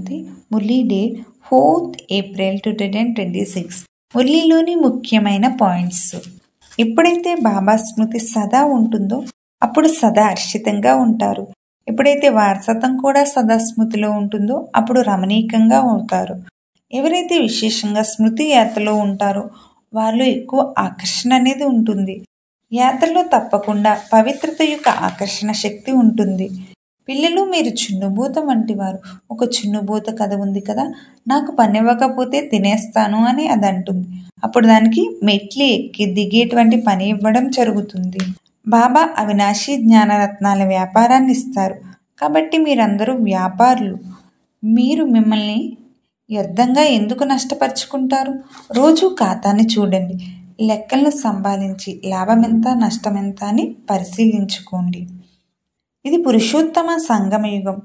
స్మృతి మురళీ date fourth April two thousand twenty six మురళీలోని ముఖ్యమైన పాయింట్స్ ఎప్పుడైతే బాబా స్మృతి సదా ఉంటుందో అప్పుడు సదా హర్షితంగా ఉంటారు ఎప్పుడైతే వారసత్వం కూడా సదా స్మృతిలో ఉంటుందో అప్పుడు రమణీయంగా అవుతారు ఎవరైతే విశేషంగా స్మృతి యాత్రలో ఉంటారో వారిలో ఎక్కువ ఆకర్షణ అనేది ఉంటుంది యాత్రలో తప్పకుండా పవిత్రత యొక్క ఆకర్షణ శక్తి ఉంటుంది పిల్లలు మీరు చిన్నుభూత వంటి వారు ఒక చిన్నుభూత కథ ఉంది కదా నాకు పని ఇవ్వకపోతే తినేస్తాను అని అది అంటుంది అప్పుడు దానికి మెట్లు ఎక్కి దిగేటువంటి పని ఇవ్వడం జరుగుతుంది బాబా అవినాశి జ్ఞానరత్నాల వ్యాపారాన్ని ఇస్తారు కాబట్టి మీరందరూ వ్యాపారులు మీరు మిమ్మల్ని వ్యర్థంగా ఎందుకు నష్టపరుచుకుంటారు రోజు ఖాతాని చూడండి లెక్కలను సంపాదించి లాభం ఎంత నష్టం ఎంత అని పరిశీలించుకోండి ఇది పురుషోత్తమ సంగమయుగం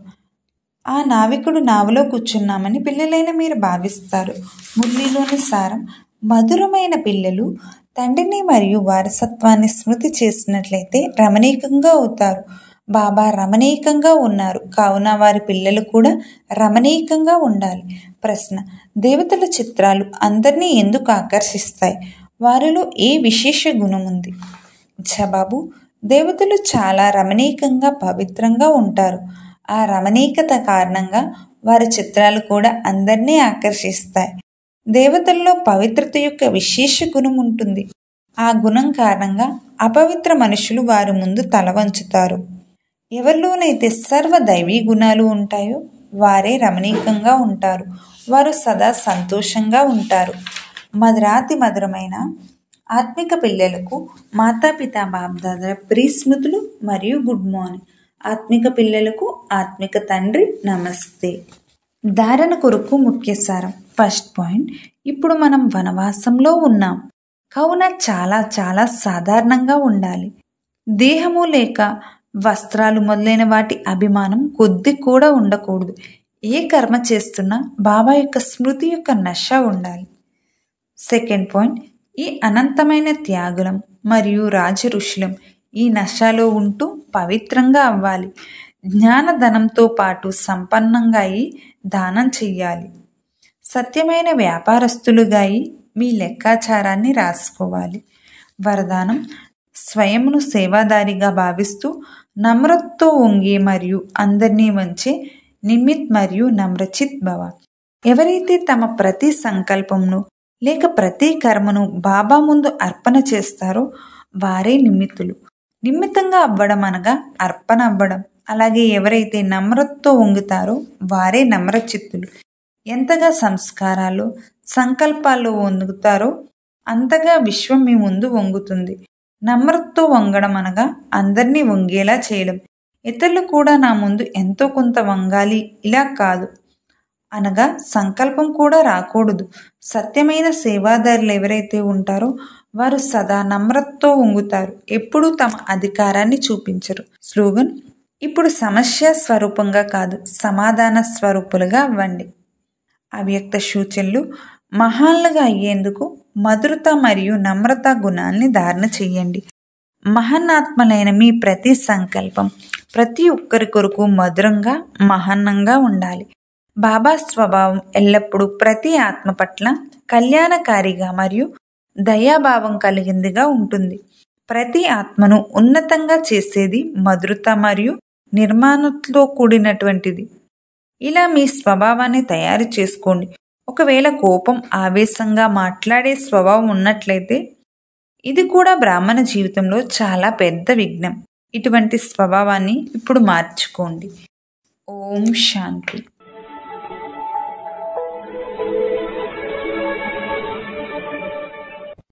ఆ నావికుడు నావలో కూర్చున్నామని పిల్లలైన మీరు భావిస్తారు మురళిలోని సారం మధురమైన పిల్లలు తండ్రిని మరియు వారసత్వాన్ని స్మృతి చేసినట్లయితే రమణీకంగా అవుతారు బాబా రమణీకంగా ఉన్నారు కావున వారి పిల్లలు కూడా రమణీకంగా ఉండాలి ప్రశ్న దేవతల చిత్రాలు అందరినీ ఎందుకు ఆకర్షిస్తాయి వారిలో ఏ విశేష గుణం ఉంది జవాబు దేవతలు చాలా రమణీకంగా పవిత్రంగా ఉంటారు ఆ రమణీకత కారణంగా వారి చిత్రాలు కూడా అందరినీ ఆకర్షిస్తాయి దేవతల్లో పవిత్రత యొక్క విశేష గుణం ఉంటుంది ఆ గుణం కారణంగా అపవిత్ర మనుషులు వారి ముందు తల వంచుతారు ఎవరిలోనైతే సర్వ దైవీ గుణాలు ఉంటాయో వారే రమణీకంగా ఉంటారు వారు సదా సంతోషంగా ఉంటారు మధురాతి మధురమైన ఆత్మిక పిల్లలకు మాతాపిత బాబ్దాదాల ప్రీస్మృతులు మరియు గుడ్ మార్నింగ్ ఆత్మిక పిల్లలకు ఆత్మిక తండ్రి నమస్తే ధారణ కొరకు ముఖ్య సారం ఫస్ట్ పాయింట్ ఇప్పుడు మనం వనవాసంలో ఉన్నాం కావున చాలా చాలా సాధారణంగా ఉండాలి దేహము లేక వస్త్రాలు మొదలైన వాటి అభిమానం కొద్ది కూడా ఉండకూడదు ఏ కర్మ చేస్తున్నా బాబా యొక్క స్మృతి యొక్క నష ఉండాలి సెకండ్ పాయింట్ ఈ అనంతమైన త్యాగులం మరియు రాజ ఋషులం ఈ నషాలో ఉంటూ పవిత్రంగా అవ్వాలి జ్ఞానధనంతో పాటు సంపన్నంగా అయి దానం చెయ్యాలి సత్యమైన వ్యాపారస్తులుగా అయి మీ లెక్కాచారాన్ని రాసుకోవాలి వరదానం స్వయంను సేవాదారిగా భావిస్తూ నమ్రతతో వంగే మరియు అందరినీ వంచే నిమిత్ మరియు నమ్రచిత్ భవ ఎవరైతే తమ ప్రతి సంకల్పంను లేక ప్రతి కర్మను బాబా ముందు అర్పణ చేస్తారో వారే నిమిత్తులు నిమిత్తంగా అవ్వడం అనగా అర్పణ అవ్వడం అలాగే ఎవరైతే నమ్రతతో వంగుతారో వారే నమ్రచిత్తులు ఎంతగా సంస్కారాలు సంకల్పాల్లో వంగుతారో అంతగా విశ్వం మీ ముందు వంగుతుంది నమ్రతతో వంగడం అనగా అందరినీ వంగేలా చేయడం ఇతరులు కూడా నా ముందు ఎంతో కొంత వంగాలి ఇలా కాదు అనగా సంకల్పం కూడా రాకూడదు సత్యమైన సేవాదారులు ఎవరైతే ఉంటారో వారు సదా నమ్రతతో వంగుతారు ఎప్పుడూ తమ అధికారాన్ని చూపించరు స్లోగన్ ఇప్పుడు సమస్య స్వరూపంగా కాదు సమాధాన స్వరూపులుగా అవ్వండి అవ్యక్త సూచనలు మహాన్లుగా అయ్యేందుకు మధురత మరియు నమ్రత గుణాల్ని ధారణ చెయ్యండి మహానాత్మలైన మీ ప్రతి సంకల్పం ప్రతి ఒక్కరి కొరకు మధురంగా మహాన్నంగా ఉండాలి బాబా స్వభావం ఎల్లప్పుడూ ప్రతి ఆత్మ పట్ల కళ్యాణకారిగా మరియు దయాభావం కలిగిందిగా ఉంటుంది ప్రతి ఆత్మను ఉన్నతంగా చేసేది మధురత మరియు నిర్మాణంతో కూడినటువంటిది ఇలా మీ స్వభావాన్ని తయారు చేసుకోండి ఒకవేళ కోపం ఆవేశంగా మాట్లాడే స్వభావం ఉన్నట్లయితే ఇది కూడా బ్రాహ్మణ జీవితంలో చాలా పెద్ద విఘ్నం ఇటువంటి స్వభావాన్ని ఇప్పుడు మార్చుకోండి ఓం శాంతి